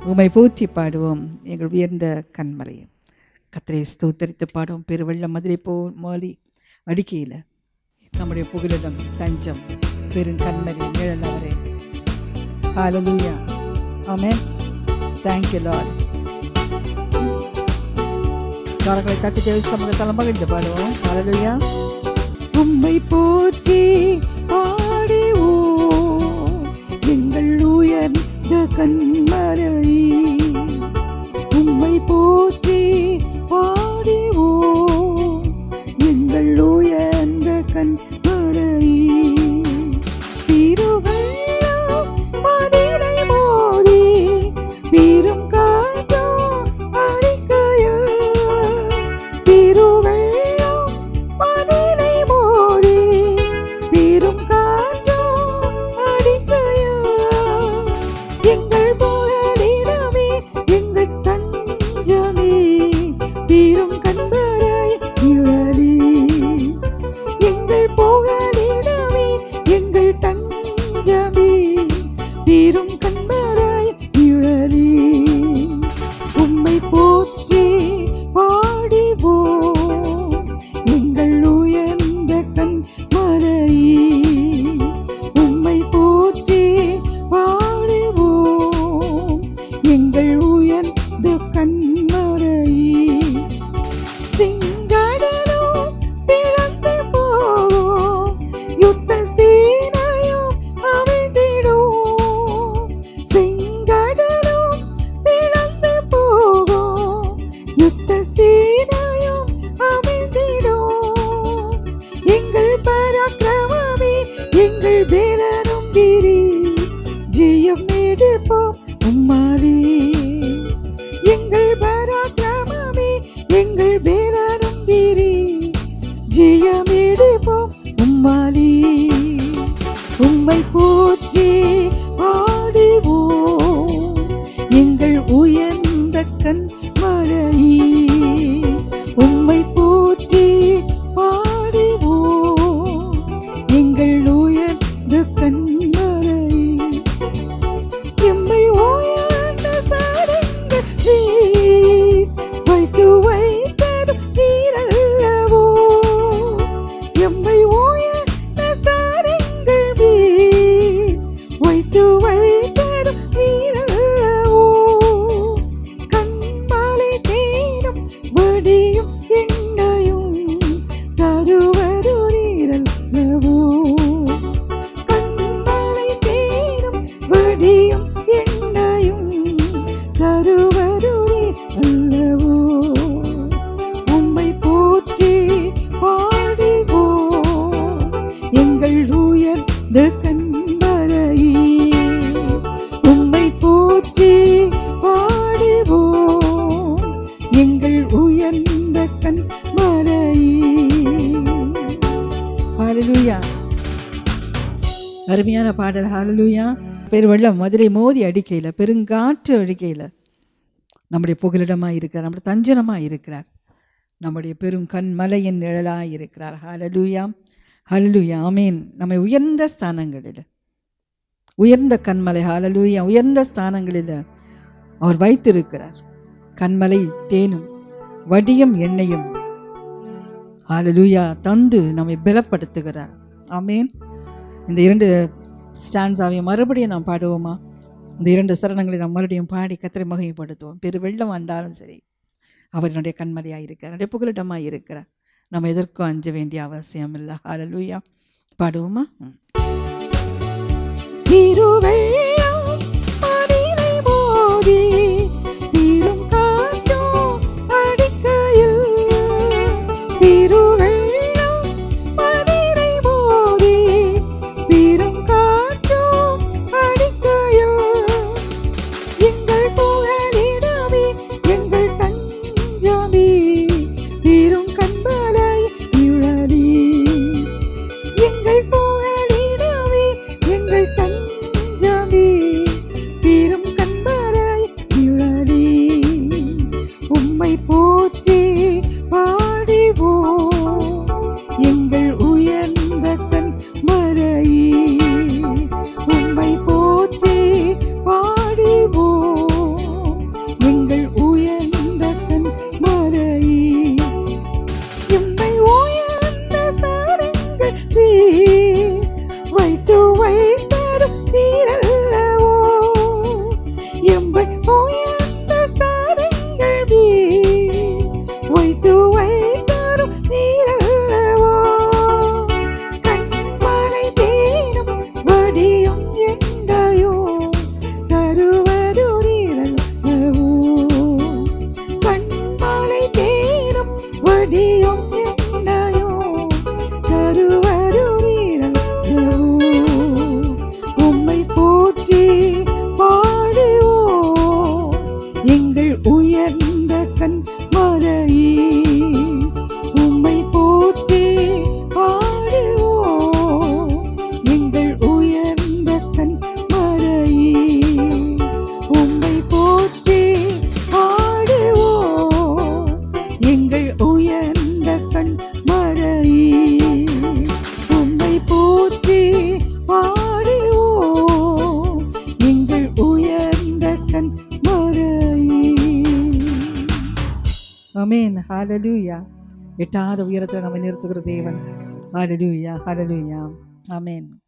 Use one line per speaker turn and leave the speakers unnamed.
உமை போற்றி பாடுவோம் எங்கள் உயர்ந்த கண்மலை கத்திரை ஸ்தோத்தரித்து பாடுவோம் பெருவெள்ள மதுரை போ மாலி அடிக்கையில் நம்முடைய புகலிடம் தஞ்சம் பெருங்கண்மலை நிழலவரே ஹalleluya ஆமென் thank you லார்ட் கரங்களை தட்டி தேவி சமூகத்தால் மகிழ்ந்து பாடுவோம் ஹalleluya உம்மை போற்றி பாடுவோம் எங்கள் உயர்ந்த கண்மலை உம்மை போற்றி பாடுவோம் எங்கள் உயர்ந்த கண்மலை திருவள்ளம் மதிலை மோதி வீரும் காற்றோ அடிக்கையில் திருவள்ளம் மதிலை மோதி வீரும் காற்றோ அடிக்கையில் எங்கள் புகலிடமே எங்கள் தஞ்சமே வீரும் கண்பராய் நிழலே எங்கள் புகலிடமே எங்கள் தஞ்சமே வீரும் கண்பராய் நிழலே உம்மை போற்றி பாடிவோம் எங்கள் உயர்ந்த கண் உம்மை போற்றி பாடுவோம் எங்கள் உயர்ந்த கண்மறை சிங்கடலோ பிளந்து போகும் யுத்த சீனையோ அவிழ்ந்திடும் சிங்கடலோ பிளந்து போகும் யுத்த சீனையோ அவிழ்ந்திடும் எங்கள் பராக்கிரமமே எங்கள் பேரரும் வீரி ஜெயம் எடுப்போம் உம்மாவே எங்கள் பராக்கிரமமே எங்கள் பேரரும் வீரி ஜெயம் எடுப்போம் உம்மாலே உம்மை போற்றி பாடுவோம் எங்கள் உயர்ந்த கண் உம்மை போற்றி பாடுவோம் எங்கள் உயர்ந்த கண்மலை எம்மை உயர்ந்த சாரங்கள் நீர் வைத்து வைத்தது நீரல்லவோ எம்மை உயர்ந்த சாரங்கள் நீர் வைத்து வைத்தது நீரல்லவோ கண்மாலை தேனும் வடியும் எண்ணையும் தருவது நீரல்லவோ கண்மாலை தேனும் வடியும் எண்ணையும் தருவது அல்லவோ உம்மை போற்றி பாடுவோம் எங்கள் உயர்ந்த கண்மலையே உம்மை போற்றி பாடுவோம் எங்கள் உயர்ந்த கண்மலையே அருமையான பாடல் ஹalleluya பெருவெள்ளம் மதுரை மோதி அடிக்கையில் பெருங்காற்று அடிக்கையில் நம்முடைய புகலிடமாக இருக்கிறார் நம்முடைய தஞ்சனமாக இருக்கிறார் நம்முடைய பெரும் கண்மலையின் நிழலாக இருக்கிறார் ஹalleluya ஹalleluya ஆமீன் நம்மை உயர்ந்த ஸ்தானங்களில் உயர்ந்த கண்மலை ஹalleluya உயர்ந்த ஸ்தானங்களில் அவர் வைத்திருக்கிறார் கண்மலை தேனும் வடியும் எண்ணெயும் ஹalleluya தந்து நம்மை பலப்படுத்துகிறார் ஆமீன் இந்த இரண்டு ஸ்டான்ஸாவையும் மறுபடியும் நாம் பாடுவோமா இந்த இரண்டு சரணங்களை நாம் மறுபடியும் பாடி கத்திரை மகிமைப்படுத்துவோம் பெரு வெள்ளம் வந்தாலும் சரி அவர் என்னுடைய கண்மலையாக இருக்கிறார் என்னுடைய புகலிடமாக இருக்கிறார் நம்ம எதற்கும் அஞ்ச வேண்டிய அவசியம் இல்லை ஹalleluya பாடுவோமா ம். திருவெள்ளம் மதிலை மோதி வீரும் காற்றோ அடிக்கையில் திருவெள்ளம் மதிலை மோதி வீரும் காற்றோ அடிக்கையில் எங்கள் புகலிடமே எங்கள் தஞ்சமே வீரும் கண்பலை நிழலே எங்கள் புகலிடமே வைத்தரும் நீரல்லவோ எம்பை உயர்ந்த ஸ்தானங்கள் மேல் வைத்து வைத்தரும் நீரல்லவோ கண்மலை தேனும் வடியும் எண்டையோ தருவதுரீரல்லவோ கண்மலை தேனும் வடியும் எண்டையோ தருவதுரீரல்லவோ உம்மை போற்றி பாடுவோம் எங்கள் உயர்ந்த கண் மலையே உம்மை போற்றி பாடுவோம் எங்கள் உயர்ந்த கண் மலையே உம்மை போற்றி பாடுவோம் எங்கள் உயர்ந்த கண் மலையே உம்மை போற்றி பாடுவோம் எங்கள் உயர்ந்த கண் மலையே அமேன் ஹalleluya எட்டாத உயரத்தில் நம்ம நிறுத்துகிற தேவன் ஹalleluya ஹalleluya ஆமென்